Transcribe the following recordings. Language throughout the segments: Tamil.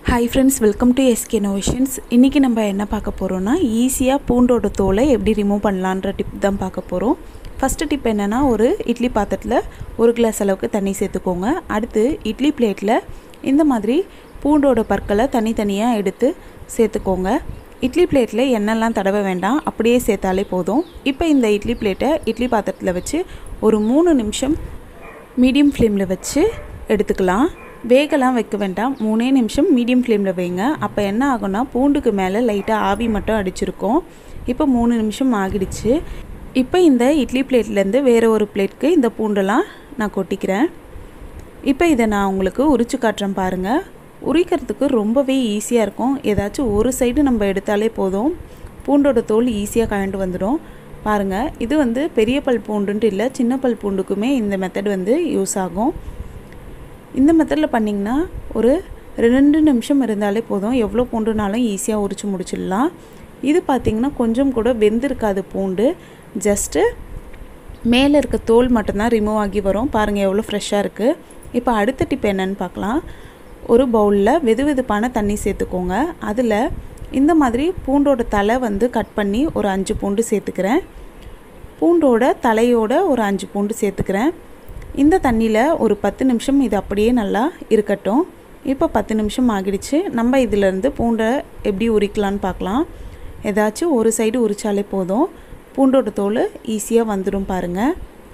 hi friends welcome to SK novations இன்றைக்கி நம்ம என்ன பார்க்க போகிறோன்னா ஈஸியாக பூண்டோட தோலை எப்படி ரிமூவ் பண்ணலான்ற டிப் தான் பார்க்க போகிறோம் ஃபஸ்ட்டு டிப் என்னென்னா ஒரு இட்லி பாத்திரத்தில் ஒரு கிளாஸ் அளவுக்கு தண்ணி சேர்த்துக்கோங்க அடுத்து இட்லி பிளேட்டில் இந்த மாதிரி பூண்டோட பற்களை தனித்தனியாக எடுத்து சேர்த்துக்கோங்க இட்லி பிளேட்டில் எண்ணெய்லாம் தடவ வேண்டாம் அப்படியே சேர்த்தாலே போதும் இப்போ இந்த இட்லி பிளேட்டை இட்லி பாத்திரத்தில் வச்சு ஒரு மூணு நிமிஷம் மீடியம் ஃப்ளேமில் வச்சு எடுத்துக்கலாம் வேகலாம் வைக்க வேண்டாம் மூணே நிமிஷம் மீடியம் ஃப்ளேமில் வைங்க அப்போ என்ன ஆகும்னா பூண்டுக்கு மேலே லைட்டாக ஆவி மட்டும் அடிச்சிருக்கும் இப்போ மூணு நிமிஷம் ஆகிடுச்சு இப்போ இந்த இட்லி பிளேட்லேருந்து வேறு ஒரு பிளேட்க்கு இந்த பூண்டெல்லாம் நான் கொட்டிக்கிறேன் இப்போ இதை நான் உங்களுக்கு உரிச்சு காட்டுறேன் பாருங்கள் உரிக்கிறதுக்கு ரொம்பவே ஈஸியாக இருக்கும் ஏதாச்சும் ஒரு சைடு நம்ம எடுத்தாலே போதும் பூண்டோட தோல் ஈஸியாக கழண்டு வந்துடும் பாருங்கள் இது வந்து பெரிய பல் பூண்டுன்ட்டு இல்லை சின்ன பல் பூண்டுக்குமே இந்த மெத்தட் வந்து யூஸ் ஆகும் இந்த மெத்தடில் பண்ணிங்கன்னா ஒரு ரெண்டு நிமிஷம் இருந்தாலே போதும் எவ்வளோ பூண்டுனாலும் ஈஸியாக உரிச்சு முடிச்சிடலாம் இது பார்த்திங்கன்னா கொஞ்சம் கூட வெந்திருக்காது பூண்டு ஜஸ்ட்டு மேலே இருக்க தோல் மட்டும்தான் ரிமூவ் ஆகி வரும் பாருங்கள் எவ்வளோ ஃப்ரெஷ்ஷாக இருக்குது இப்போ அடுத்த டிப் என்னன்னு பார்க்கலாம் ஒரு பவுலில் வெது வெதுப்பான தண்ணி சேர்த்துக்கோங்க அதில் இந்த மாதிரி பூண்டோட தலை வந்து கட் பண்ணி ஒரு அஞ்சு பூண்டு சேர்த்துக்கிறேன் பூண்டோட தலையோட ஒரு அஞ்சு பூண்டு சேர்த்துக்கிறேன் இந்த தண்ணியில் ஒரு பத்து நிமிஷம் இது அப்படியே நல்லா இருக்கட்டும் இப்போ பத்து நிமிஷம் ஆகிடுச்சு நம்ம இதிலேருந்து பூண்டை எப்படி உரிக்கலான்னு பார்க்கலாம் ஏதாச்சும் ஒரு சைடு உரித்தாலே போதும் பூண்டோட தோல் ஈஸியாக வந்துடும் பாருங்கள்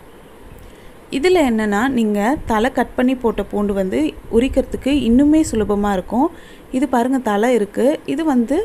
இதில் என்னென்னா நீங்கள் தலை கட் பண்ணி போட்ட பூண்டு வந்து உரிக்கிறதுக்கு இன்னுமே சுலபமாக இருக்கும் இது பாருங்கள் தலை இருக்குது இது வந்து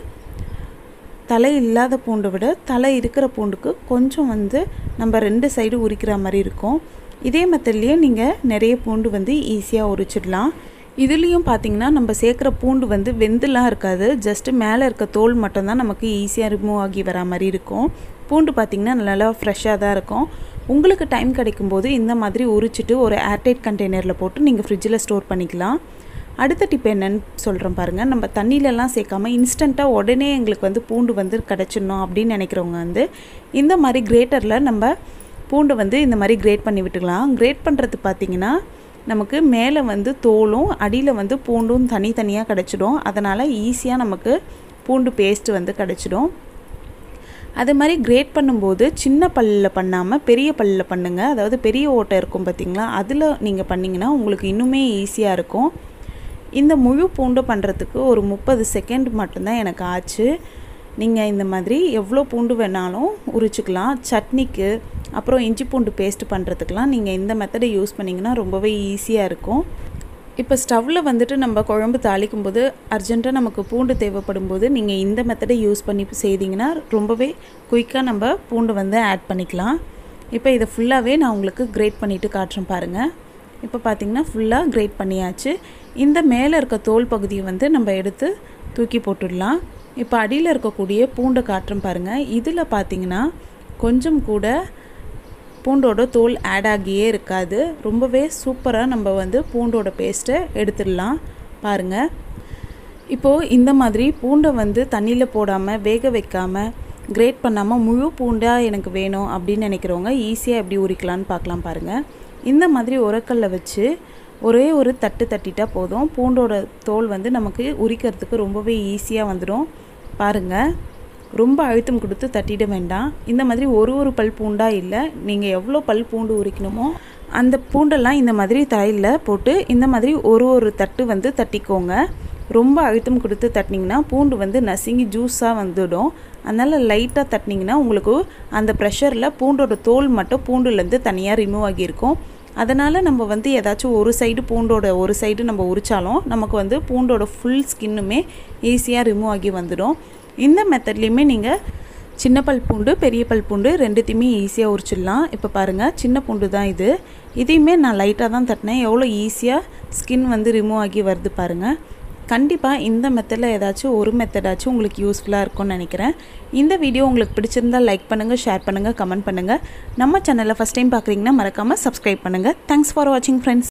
தலை இல்லாத பூண்டை விட தலை இருக்கிற பூண்டுக்கு கொஞ்சம் வந்து நம்ம ரெண்டு சைடு உரிக்கிற மாதிரி இருக்கும் இதே மெத்தட்லேயே நீங்கள் நிறைய பூண்டு வந்து ஈஸியாக உரிச்சிடலாம் இதுலேயும் பார்த்தீங்கன்னா நம்ம சேர்க்குற பூண்டு வந்து வெந்துலாம் இருக்காது ஜஸ்ட்டு மேலே இருக்க தோல் மட்டும்தான் நமக்கு ஈஸியாக ரிமூவ் ஆகி வரா மாதிரி இருக்கும் பூண்டு பார்த்திங்கன்னா நல்லா ஃப்ரெஷ்ஷாக தான் இருக்கும் உங்களுக்கு டைம் கிடைக்கும்போது இந்த மாதிரி உரிச்சிட்டு ஒரு ஏர்டைட் கண்டெய்னரில் போட்டு நீங்கள் ஃப்ரிட்ஜில் ஸ்டோர் பண்ணிக்கலாம் அடுத்த டிப் என்னன்னு சொல்கிறேன் பாருங்கள் நம்ம தண்ணியிலலாம் சேர்க்காம இன்ஸ்டண்ட்டாக உடனே எங்களுக்கு வந்து பூண்டு வந்து கிடச்சிடணும் அப்படின்னு நினைக்கிறவங்க வந்து இந்த மாதிரி கிரேட்டரில் நம்ம பூண்டை வந்து இந்த மாதிரி கிரேட் பண்ணி விட்டுக்கலாம் கிரேட் பண்ணுறது பார்த்திங்கன்னா நமக்கு மேலே வந்து தோலும் அடியில் வந்து பூண்டும் தனித்தனியாக கிடச்சிடும் அதனால் ஈஸியாக நமக்கு பூண்டு பேஸ்ட்டு வந்து கிடச்சிடும் அது மாதிரி கிரேட் பண்ணும்போது சின்ன பல்லில் பண்ணாமல் பெரிய பல்லில் பண்ணுங்கள் அதாவது பெரிய ஓட்டை இருக்கும் பார்த்திங்களா அதில் நீங்கள் பண்ணிங்கன்னா உங்களுக்கு இன்னுமே ஈஸியாக இருக்கும் இந்த முழு பூண்டு பண்ணுறதுக்கு ஒரு முப்பது செகண்ட் மட்டும்தான் எனக்கு ஆச்சு நீங்கள் இந்த மாதிரி எவ்வளோ பூண்டு வேணாலும் உரிச்சிக்கலாம் சட்னிக்கு அப்புறம் இஞ்சி பூண்டு பேஸ்ட் பண்ணுறதுக்கெலாம் நீங்கள் இந்த மெத்தடை யூஸ் பண்ணிங்கன்னா ரொம்பவே ஈஸியாக இருக்கும் இப்போ ஸ்டவ்வில் வந்துட்டு நம்ம குழம்பு தாளிக்கும் போது அர்ஜென்ட்டாக நமக்கு பூண்டு தேவைப்படும் போது நீங்கள் இந்த மெத்தடை யூஸ் பண்ணி செய்தீங்கன்னா ரொம்பவே குயிக்காக நம்ம பூண்டு வந்து ஆட் பண்ணிக்கலாம் இப்போ இதை ஃபுல்லாகவே நான் உங்களுக்கு கிரேட் பண்ணிவிட்டு காட்டுறேன் பாருங்கள் இப்போ பார்த்திங்கன்னா ஃபுல்லாக கிரேட் பண்ணியாச்சு இந்த மேலே இருக்க தோல் பகுதியை வந்து நம்ம எடுத்து தூக்கி போட்டுடலாம் இப்போ அடியில் இருக்கக்கூடிய பூண்டை காட்டுறேன் பாருங்கள் இதில் பார்த்திங்கன்னா கொஞ்சம் கூட பூண்டோட தோல் ஆட் ஆகியே இருக்காது ரொம்பவே சூப்பராக நம்ம வந்து பூண்டோட பேஸ்ட்டை எடுத்துடலாம் பாருங்கள் இப்போது இந்த மாதிரி பூண்டை வந்து தண்ணியில் போடாமல் வேக வைக்காமல் கிரேட் பண்ணாமல் முழு பூண்டாக எனக்கு வேணும் அப்படின்னு நினைக்கிறவங்க ஈஸியாக எப்படி உரிக்கலான்னு பார்க்கலாம் பாருங்கள் இந்த மாதிரி உரக்கல்ல வச்சு ஒரே ஒரு தட்டு தட்டிட்டா போதும் பூண்டோட தோல் வந்து நமக்கு உரிக்கிறதுக்கு ரொம்பவே ஈஸியாக வந்துடும் பாருங்கள் ரொம்ப அழுத்தம் கொடுத்து தட்டிட வேண்டாம் இந்த மாதிரி ஒரு ஒரு பல் பூண்டாக இல்லை நீங்கள் எவ்வளோ பல் பூண்டு உரிக்கணுமோ அந்த பூண்டெல்லாம் இந்த மாதிரி தரையில் போட்டு இந்த மாதிரி ஒரு ஒரு தட்டு வந்து தட்டிக்கோங்க ரொம்ப அழுத்தம் கொடுத்து தட்டினீங்கன்னா பூண்டு வந்து நசுங்கி ஜூஸாக வந்துடும் அதனால் லைட்டாக தட்டினீங்கன்னா உங்களுக்கு அந்த ப்ரெஷரில் பூண்டோட தோல் மட்டும் பூண்டுலேருந்து தனியாக ரிமூவ் ஆகியிருக்கும் அதனால் நம்ம வந்து ஏதாச்சும் ஒரு சைடு பூண்டோட ஒரு சைடு நம்ம உரித்தாலும் நமக்கு வந்து பூண்டோட ஃபுல் ஸ்கின்னுமே ஈஸியாக ரிமூவ் ஆகி வந்துடும் இந்த மெத்தட்லேயுமே நீங்கள் சின்ன பல் பூண்டு பெரிய பல் பூண்டு ரெண்டுத்தையுமே ஈஸியாக உரிச்சிடலாம் இப்போ பாருங்கள் சின்ன பூண்டு தான் இது இதையுமே நான் லைட்டாக தான் தட்டினேன் எவ்வளோ ஈஸியாக ஸ்கின் வந்து ரிமூவ் ஆகி வருது பாருங்கள் கண்டிப்பாக இந்த மெத்தடில் ஏதாச்சும் ஒரு மெத்தடாச்சும் உங்களுக்கு யூஸ்ஃபுல்லாக இருக்கும்னு நினைக்கிறேன் இந்த வீடியோ உங்களுக்கு பிடிச்சிருந்தால் லைக் பண்ணுங்கள் ஷேர் பண்ணுங்கள் கமெண்ட் பண்ணுங்கள் நம்ம சேனலை ஃபஸ்ட் டைம் பார்க்குறீங்கன்னா மறக்காமல் சப்ஸ்கிரைப் பண்ணுங்கள் தேங்க்ஸ் ஃபார் வாட்சிங் ஃப்ரெண்ட்ஸ்